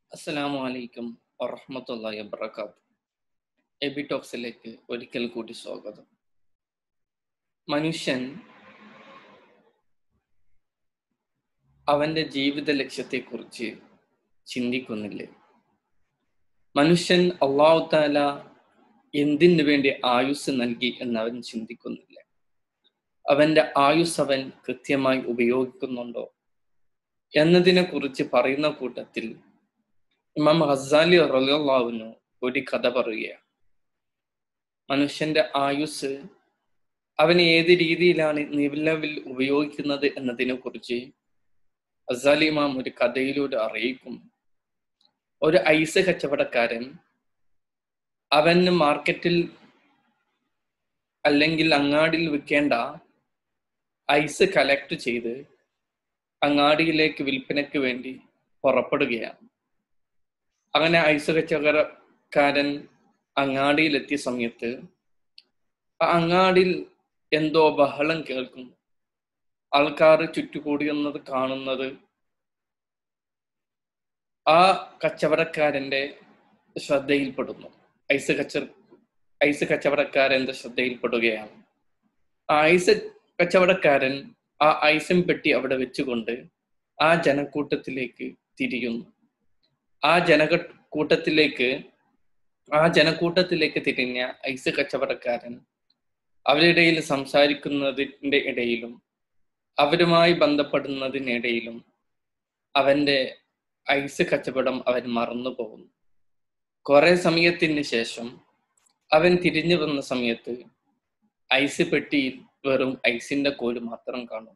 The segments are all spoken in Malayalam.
അസ്സലാമു അലൈക്കും വറഹ്മത്തുള്ളാഹി വബറകാത്ത് എബി ടോക്സിലേക്ക് ഒരിക്കൽ കൂടി സ്വാഗതം മനുഷ്യൻ അവന്റെ ജീവിത ലക്ഷ്യത്തെക്കുറിച്ച് ചിന്തിക്കുന്നില്ലേ മനുഷ്യൻ അള്ളാഹു താല എന്തിനു വേണ്ടി ആയുസ് നൽകി എന്നവൻ ചിന്തിക്കുന്നില്ല അവന്റെ ആയുസ് അവൻ കൃത്യമായി ഉപയോഗിക്കുന്നുണ്ടോ എന്നതിനെ കുറിച്ച് പറയുന്ന കൂട്ടത്തിൽ ഇമാം ഹസാലി റലിയുള്ളാവിനു ഒരു കഥ പറയുകയാണ് മനുഷ്യന്റെ ആയുസ് അവൻ ഏത് രീതിയിലാണ് നിലവിൽ ഉപയോഗിക്കുന്നത് എന്നതിനെ കുറിച്ച് ഹസാലി ഇമാം ഒരു കഥയിലൂടെ അറിയിക്കും ഒരു ഐസ് കച്ചവടക്കാരൻ അവന് മാർക്കറ്റിൽ അല്ലെങ്കിൽ അങ്ങാടിയിൽ വിൽക്കേണ്ട ഐസ് കളക്ട് ചെയ്ത് അങ്ങാടിയിലേക്ക് വിൽപ്പനയ്ക്ക് വേണ്ടി പുറപ്പെടുകയാണ് അങ്ങനെ ഐസ് കച്ചവടക്കാരൻ അങ്ങാടിയിലെത്തിയ സമയത്ത് ആ അങ്ങാടിയിൽ എന്തോ ബഹളം കേൾക്കും ആൾക്കാർ ചുറ്റുകൂടിയുന്നത് കാണുന്നത് ആ കച്ചവടക്കാരന്റെ ശ്രദ്ധയിൽപ്പെടുന്നു ഐസ് കച്ച ഐസ് കച്ചവടക്കാരന്റെ ശ്രദ്ധയിൽപ്പെടുകയാണ് ആ ഐസ് കച്ചവടക്കാരൻ ആ ഐസും പെട്ടി അവിടെ വെച്ചുകൊണ്ട് ആ ജനക്കൂട്ടത്തിലേക്ക് തിരിയുന്നു ആ ജനകൂട്ടത്തിലേക്ക് ആ ജനക്കൂട്ടത്തിലേക്ക് തിരിഞ്ഞ ഐസ് കച്ചവടക്കാരൻ അവരുടെ ഇടയിൽ സംസാരിക്കുന്നതിൻ്റെ ഇടയിലും അവരുമായി ബന്ധപ്പെടുന്നതിനിടയിലും അവന്റെ ഐസ് കച്ചവടം അവൻ മറന്നു പോകുന്നു കുറെ സമയത്തിന് ശേഷം അവൻ തിരിഞ്ഞു വന്ന സമയത്ത് ഐസ് പെട്ടിയിൽ വെറും ഐസിന്റെ കോല് മാത്രം കാണും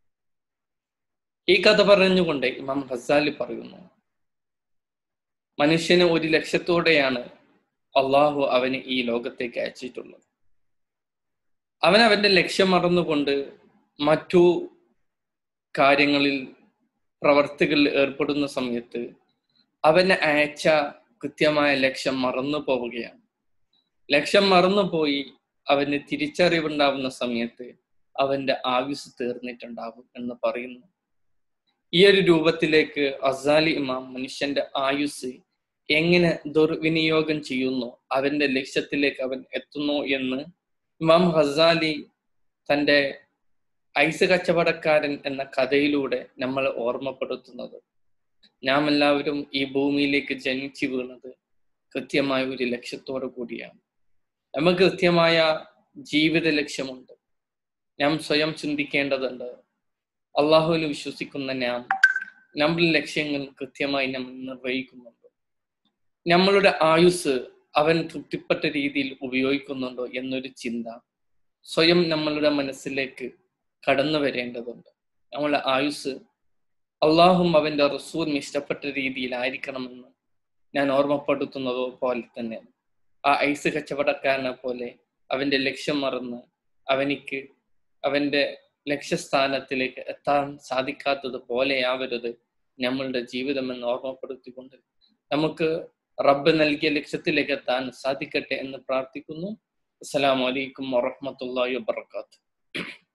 ഈ കഥ പറഞ്ഞുകൊണ്ട് ഇമാം ഹസാലി പറയുന്നു മനുഷ്യന് ഒരു ലക്ഷ്യത്തോടെയാണ് അള്ളാഹു അവന് ഈ ലോകത്തേക്ക് അയച്ചിട്ടുള്ളത് അവൻ അവന്റെ ലക്ഷ്യം മറന്നുകൊണ്ട് മറ്റു കാര്യങ്ങളിൽ പ്രവർത്തികളിൽ ഏർപ്പെടുന്ന സമയത്ത് അവന് അയച്ച കൃത്യമായ ലക്ഷ്യം മറന്നു പോവുകയാണ് ലക്ഷ്യം മറന്നുപോയി അവന് തിരിച്ചറിവുണ്ടാവുന്ന സമയത്ത് അവന്റെ ആയുസ് തീർന്നിട്ടുണ്ടാവും എന്ന് പറയുന്നു ഈ ഒരു രൂപത്തിലേക്ക് അസാലി ഇമാം മനുഷ്യന്റെ ആയുസ് എങ്ങനെ ദുർവിനിയോഗം ചെയ്യുന്നു അവന്റെ ലക്ഷ്യത്തിലേക്ക് അവൻ എത്തുന്നു എന്ന് ഇമാം ഹസാലി തന്റെ ഐസ് കച്ചവടക്കാരൻ എന്ന കഥയിലൂടെ നമ്മൾ ഓർമ്മപ്പെടുത്തുന്നത് നാം എല്ലാവരും ഈ ഭൂമിയിലേക്ക് ജനിച്ചു വീണത് കൃത്യമായ ഒരു ലക്ഷ്യത്തോടു കൂടിയാണ് നമുക്ക് കൃത്യമായ ജീവിത ലക്ഷ്യമുണ്ട് നാം സ്വയം ചിന്തിക്കേണ്ടതുണ്ട് അള്ളാഹുവിൽ വിശ്വസിക്കുന്ന നാം നമ്മുടെ ലക്ഷ്യങ്ങൾ കൃത്യമായി നമ്മൾ നിർവഹിക്കുന്നുണ്ട് നമ്മളുടെ ആയുസ് അവൻ തൃപ്തിപ്പെട്ട രീതിയിൽ ഉപയോഗിക്കുന്നുണ്ടോ എന്നൊരു ചിന്ത സ്വയം നമ്മളുടെ മനസ്സിലേക്ക് കടന്നു വരേണ്ടതുണ്ട് നമ്മളുടെ ആയുസ് അള്ളാഹും അവന്റെ റസൂലും ഇഷ്ടപ്പെട്ട രീതിയിലായിരിക്കണമെന്ന് ഞാൻ ഓർമ്മപ്പെടുത്തുന്നത് പോലെ തന്നെ ആ ഐസ് കച്ചവടക്കാരനെ പോലെ അവന്റെ ലക്ഷ്യം മറന്ന് അവനിക്ക് അവന്റെ ലക്ഷ്യസ്ഥാനത്തിലേക്ക് എത്താൻ സാധിക്കാത്തത് പോലെയാവരുത് നമ്മളുടെ ജീവിതം എന്ന് ഓർമ്മപ്പെടുത്തിക്കൊണ്ട് നമുക്ക് റബ്ബ് നൽകിയ ലക്ഷ്യത്തിലേക്ക് എത്താൻ സാധിക്കട്ടെ എന്ന് പ്രാർത്ഥിക്കുന്നു അസ്സലാമലൈക്കും വറഹമത്തല്ലാഹി വാത്തു